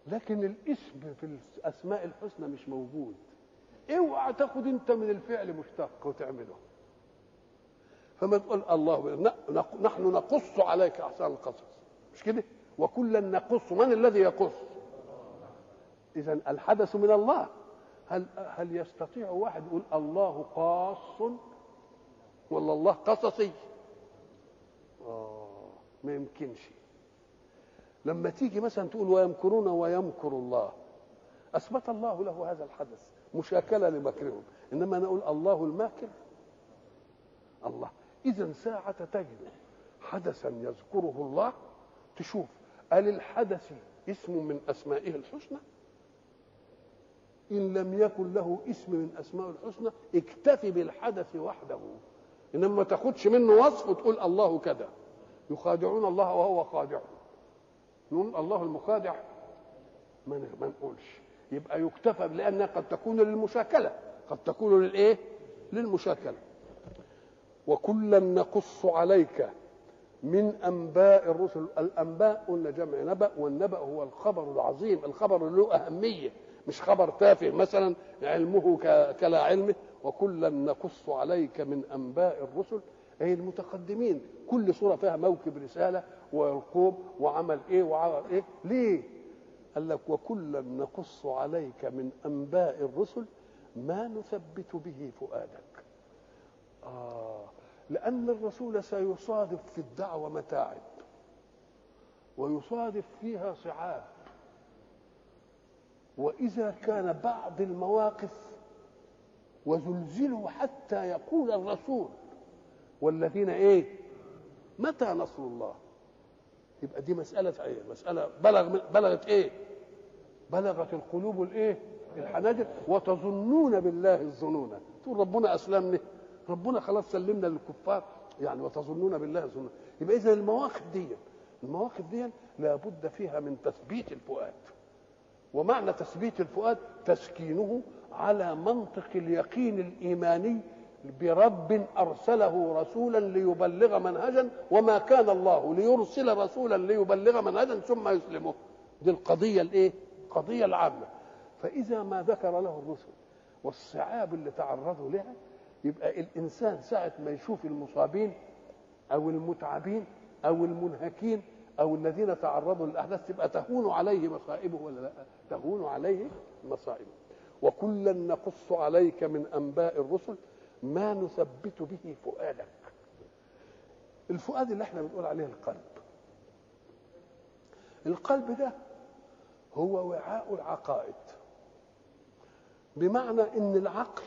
لكن الاسم في الاسماء الحسنى مش موجود اوعى تاخد انت من الفعل مشتق وتعمله فما تقول الله نحن نقص عليك احسن القصص مش كده وكلا نقص من الذي يقص اذا الحدث من الله هل هل يستطيع واحد يقول الله قاص ولا الله قصصي اه ما يمكنش لما تيجي مثلا تقول ويمكرون ويمكر الله اثبت الله له هذا الحدث مشاكله لمكرهم انما انا اقول الله الماكر الله اذا ساعه تجد حدثا يذكره الله تشوف هل الحدث اسم من اسمائه الحسنى ان لم يكن له اسم من اسماء الحسنى اكتفي بالحدث وحده انما ما تاخدش منه وصف وتقول الله كذا يخادعون الله وهو خادعهم نقول الله المخادع ما نقولش يبقى يكتفى لانها قد تكون للمشاكله قد تكون للايه للمشاكله وكلا نقص عليك من انباء الرسل الانباء قلنا جمع نبأ والنبأ هو الخبر العظيم الخبر له اهميه مش خبر تافه مثلا علمه كلا علمه وكلا نقص عليك من انباء الرسل اي المتقدمين كل صوره فيها موكب رساله وعقوب وعمل ايه وعمل ايه ليه قال لك وكلا نقص عليك من انباء الرسل ما نثبت به فؤادك آه لأن الرسول سيصادف في الدعوة متاعب ويصادف فيها صعاب وإذا كان بعض المواقف وزلزلوا حتى يقول الرسول والذين ايه متى نصر الله يبقى دي مسألة ايه مسألة بلغ بلغت ايه بلغت القلوب الايه الحناجر وتظنون بالله الظنون تقول ربنا اسلمني ربنا خلاص سلمنا للكفار يعني وتظنون بالله الظنون يبقى اذا المواقف دي المواقف دي لابد فيها من تثبيت الفؤاد ومعنى تثبيت الفؤاد تسكينه على منطق اليقين الايماني برب ارسله رسولا ليبلغ منهجا وما كان الله ليرسل رسولا ليبلغ منهجا ثم يسلمه دي القضيه الايه القضيه العامه فاذا ما ذكر له الرسل والصعاب اللي تعرضوا لها يبقى الانسان ساعه ما يشوف المصابين او المتعبين او المنهكين او الذين تعرضوا للاحداث تبقى تهون عليه مصائبه ولا لا تهون عليه مصائبه وكلا نقص عليك من انباء الرسل ما نثبت به فؤادك الفؤاد اللي احنا بنقول عليه القلب القلب ده هو وعاء العقائد بمعنى ان العقل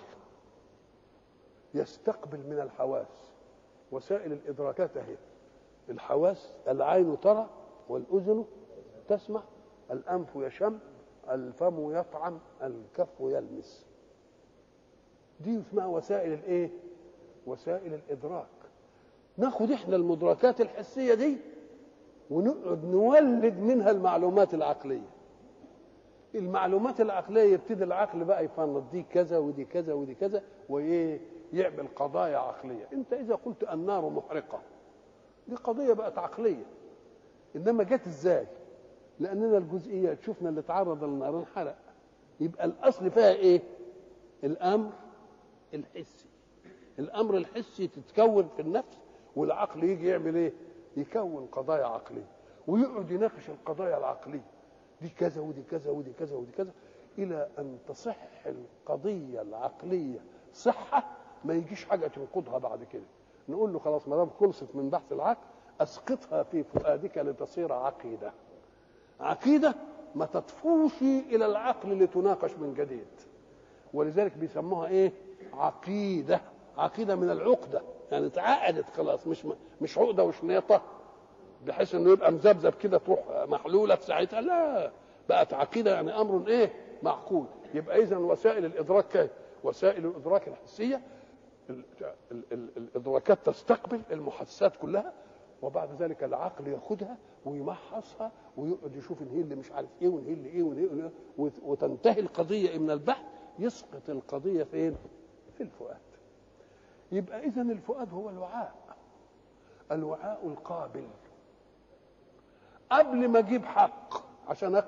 يستقبل من الحواس وسائل الادراكات اهي الحواس العين ترى والاذن تسمع الانف يشم الفم يطعم الكف يلمس دي اسمها وسائل الايه وسائل الادراك ناخد احنا المدركات الحسيه دي ونقعد نولد منها المعلومات العقليه المعلومات العقليه يبتدي العقل بقى يفنط دي كذا ودي كذا ودي كذا وايه يعمل قضايا عقليه انت اذا قلت النار محرقه دي قضيه بقت عقليه انما جت ازاي لاننا الجزئيات شفنا اللي تعرض للنار انحرق يبقى الاصل فيها ايه الامر الحسي الامر الحسي تتكون في النفس والعقل يجي يعمل ايه يكون قضايا عقليه ويقعد يناقش القضايا العقليه دي كذا ودي كذا ودي كذا ودي كذا الى ان تصح القضيه العقليه صحه ما يجيش حاجه تنقضها بعد كده نقول له خلاص ما دام خلصت من بحث العقل اسقطها في فؤادك لتصير عقيده عقيده ما تطفوش الى العقل لتناقش من جديد ولذلك بيسموها ايه عقيده عقيده من العقده يعني اتعقدت خلاص مش مش عقده وشنيطه بحيث انه يبقى مذبذب كده تروح محلوله في ساعتها لا بقت عقيده يعني امر ايه معقول يبقى اذا وسائل الادراك كيف وسائل الادراك الحسيه ال ال ال الادراكات تستقبل المحسات كلها وبعد ذلك العقل ياخدها ويمحصها ويقعد يشوف ان هي اللي مش عارف ايه وان هي اللي ايه وان هي اللي إيه وتنتهي القضيه من البحث يسقط القضيه فين؟ في الفؤاد. يبقى اذا الفؤاد هو الوعاء الوعاء القابل قبل ما اجيب حق عشان